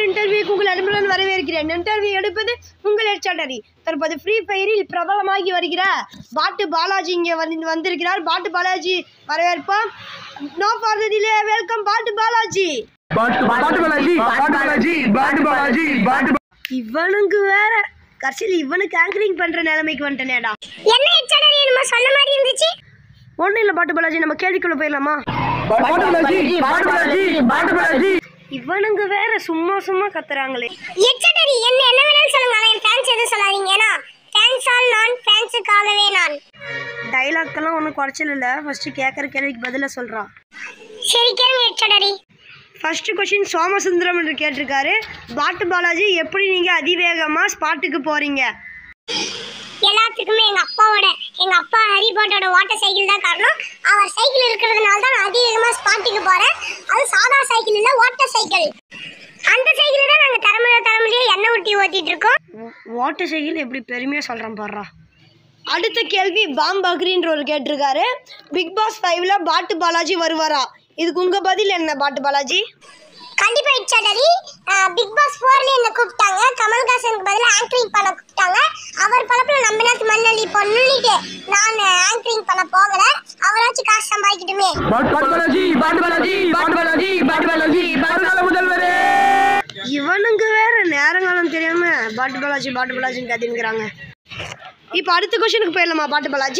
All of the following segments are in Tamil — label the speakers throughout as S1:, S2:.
S1: இன்டர்வியூக்கு உங்கள் அன்புடன் வரவேற்கிறேன் இன்டர்வியூ எடுப்பது உங்கள் எச்சாட்டரி தற்போது ஃப்ரீ ஃபயரில் பிரபலமாகி வருகிற பாட்டு பாலாஜி இங்கே வந்து வந்திருக்கிறார் பாட்டு பாலாஜி வரவேற்போம் நோ ஃபார் டிலே வெல்கம் பாட்டு பாலாஜி
S2: பாட்டு பாட்டு பாலாஜி பாட்டு பாலாஜி பாட்டு பாலாஜி பாட்டு பா-
S1: இவனுக்கு வேற கடைசியில் இவனுக்கு ஆங்கரிங் பண்ற நிலைமைக்கு வந்துட்டேனேடா
S3: என்ன எச்சடரி நம்ம சொன்ன மாதிரி இருந்துச்சு
S1: ஒன்றும் இல்லை பாட்டு பாலாஜி நம்ம கேள்விக்குள்ள போயிடலாமா
S2: பாட்டு பாலாஜி பாட்டு பாலாஜி பாட்டு பாலாஜி
S1: இவனுங்க வேற சும்மா சும்மா கத்துறாங்களே
S3: எச்சடரி என்ன என்ன வேணாலும் சொல்லுங்க ஆனா என் ஃபேன்ஸ் எதுவும் சொல்லாதீங்க ஏன்னா ஃபேன்ஸ் ஆல் நான் ஃபேன்ஸுக்காகவே நான்
S1: டைலாக்கெல்லாம் ஒன்றும் குறைச்சல் இல்லை ஃபர்ஸ்ட் கேட்குற கேள்விக்கு பதில சொல்கிறான்
S3: சரி கேளுங்க எச்சடரி
S1: ஃபர்ஸ்ட் கொஸ்டின் சோமசுந்தரம் என்று கேட்டிருக்காரு பாட்டு பாலாஜி எப்படி நீங்கள் அதிவேகமாக ஸ்பாட்டுக்கு போகிறீங்க
S3: எல்லாத்துக்குமே எங்க அப்பாவோட எங்க அப்பா ஹரி போட்டோட வாட்டர் சைக்கிள் தான் காரணம் அவர் சைக்கிள் இருக்கிறதுனால தான் நான் அதிகமா ஸ்பாட்டுக்கு போறேன் அது சாதா சைக்கிள் இல்ல வாட்டர் சைக்கிள் அந்த சைக்கிள் தான் நாங்க தலைமுறை தலைமுறையா எண்ணெய் ஊட்டி ஓட்டிட்டு இருக்கோம்
S1: வாட்டர் சைக்கிள் எப்படி பெருமையாக சொல்கிறேன் பாடுறா அடுத்த கேள்வி பாம் பக்ரின்ற ஒரு கேட்டிருக்காரு பிக் பாஸ் ஃபைவ்ல பாட்டு பாலாஜி வருவாரா இதுக்கு உங்கள் பதில் என்ன பாட்டு பாலாஜி
S3: கண்டிப்பா இச்சாடரி பிக் பாஸ் போர்ல என்ன கூப்பிட்டாங்க கமல்ஹாசனுக்கு பதிலா ஆங்கரிங் பண்ண கூப்பிட்டாங்க அவர் பழப்பில் நம்பினாத்து மண்ணள்ளி பொண்ணுன்னுட்டு நான் ஆங்கரிங் பண்ண போகல அவராச்சும் காசு சம்பாதிக்கட்டுமே
S2: பாட்டு பாட்டு பாலாஜி பாட்டு பாலாஜி பாட்டு பாலாஜி பாட்டு பாலாஜி பாட்டு முதல்வரே
S1: இவனுங்க வேற நேரங்காலம் தெரியாம பாட்டு பாலாஜி பாட்டு பாலாஜின்னு கத்தினுக்கிறாங்க இப்போ அடுத்த கொஷனுக்கு போயிடலாமா பாட்டு பாலாஜி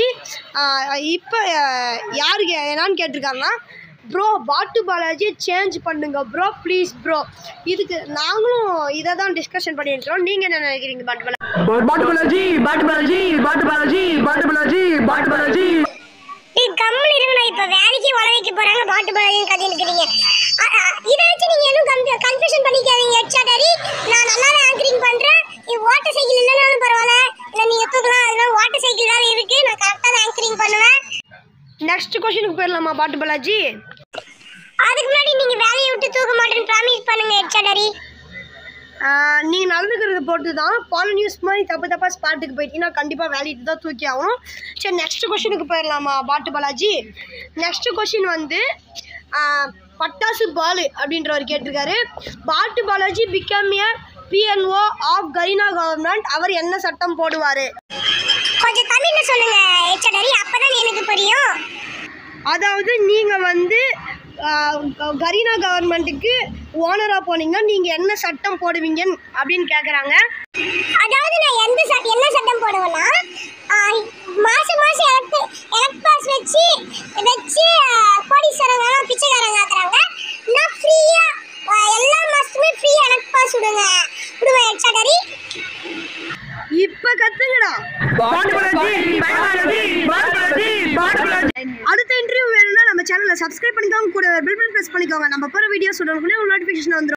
S1: இப்போ யாருக்கு என்னன்னு கேட்டிருக்காங்கன்னா ப்ரோ பாட்டு பாலாஜி சேஞ்ச் பண்ணுங்க ப்ரோ ப்ளீஸ் ப்ரோ இதுக்கு நாங்களும் இதை தான் டிஸ்கஷன் பண்ணியிருக்கிறோம் நீங்கள் என்ன நினைக்கிறீங்க பாட்டு பாலாஜி
S2: பாட்டு பாலாஜி பாட்டு பாலாஜி பாட்டு பாலாஜி பாட்டு பாலாஜி பாட்டு பாலாஜி
S3: இது கம்மல் இருங்கண்ணா இப்ப வேலைக்கு வள வைக்க போறாங்க பாட்டு பாடலையும் கதை இருக்கிறீங்க இதை வச்சு நீங்க எதுவும் கன்ஃபியூஷன் பண்ணிக்காதீங்க எச்சாடாரி நான் நல்லா ஆங்கரிங் பண்றேன் இது வாட்டர் சைக்கிள் இல்லைனாலும் பரவாயில்ல இல்ல நீங்க தூக்கலாம் அதனால வாட்டர் சைக்கிள் வேற இருக்கு நான் கரெக்டா தான் ஆங்கரிங் பண்ணுவேன்
S1: நெக்ஸ்ட் கொஷனுக்கு போயிடலாமா பாட்டு பாலாஜி
S3: அதுக்கு முன்னாடி நீங்க வேலையை விட்டு தூக்க மாட்டேன்னு ப்ராமிஸ் பண்ணுங்க எச்சாடாரி
S1: நீங்கள் நடந்துக்கிறது பொறுத்து தான் பால நியூஸ் மாதிரி தப்பு தப்பாக ஸ்பாட்டுக்கு போயிட்டீங்கன்னா கண்டிப்பாக வேலைக்கு தான் தூக்கி ஆகணும் சரி நெக்ஸ்ட் கொஷனுக்கு போயிடலாமா பாட்டு பாலாஜி நெக்ஸ்ட் கொஷின் வந்து ஆ, பட்டாசு பாலு அப்படின்றவர் கேட்டிருக்காரு பாட்டு Balaji become a PNO of Kareena government அவர் என்ன சட்டம் போடுவார்
S3: கொஞ்சம் தமிழ்ல சொல்லுங்க எச்சாடாரி அப்பதான் எனக்கு புரியும்
S1: அதாவது நீங்கள் வந்து ஆ, கரீனா கவர்மெண்ட்டுக்கு ஓனராக போனீங்கன்னா நீங்கள் என்ன சட்டம் போடுவீங்க அப்படின்னு கேட்குறாங்க
S3: அதாவது நான் எந்த சட் என்ன சட்டம் போடுவேன்னா ஆஹ், மாசம் மாசம் எலக்ட் எலக்ட் பாஸ் வச்சு வச்சு ஆஹ், கோடீஸ்வரங்க பிச்சைக்காரங்க ஆக்குறாங்க நான் ஃப்ரீயா எல்லா மாசத்துமே ஃப்ரீ எலக்ட் பாஸ் விடுங்க விடுவேன் எச்சாடரி
S1: இப்போ கற்றுங்கடா
S2: பாட்டு பாலாஜி பாட்டு பாலாஜி பாட்டு பாலாஜி பாட்டு பாலாஜி
S1: அடுத்த இன்டர்வியூ வேணும்னா நம்ம சேனலை சப்ஸ்கிரைப் பண்ணிக்கோங்க கூட பெல் பட்டன் ப்ரெஸ் பண்ணிக்கோங்க நம்ம போகிற வீடியோஸ் உடனே உங்களுக்கு நோட்டிஃபிகேஷன் வந்துடும்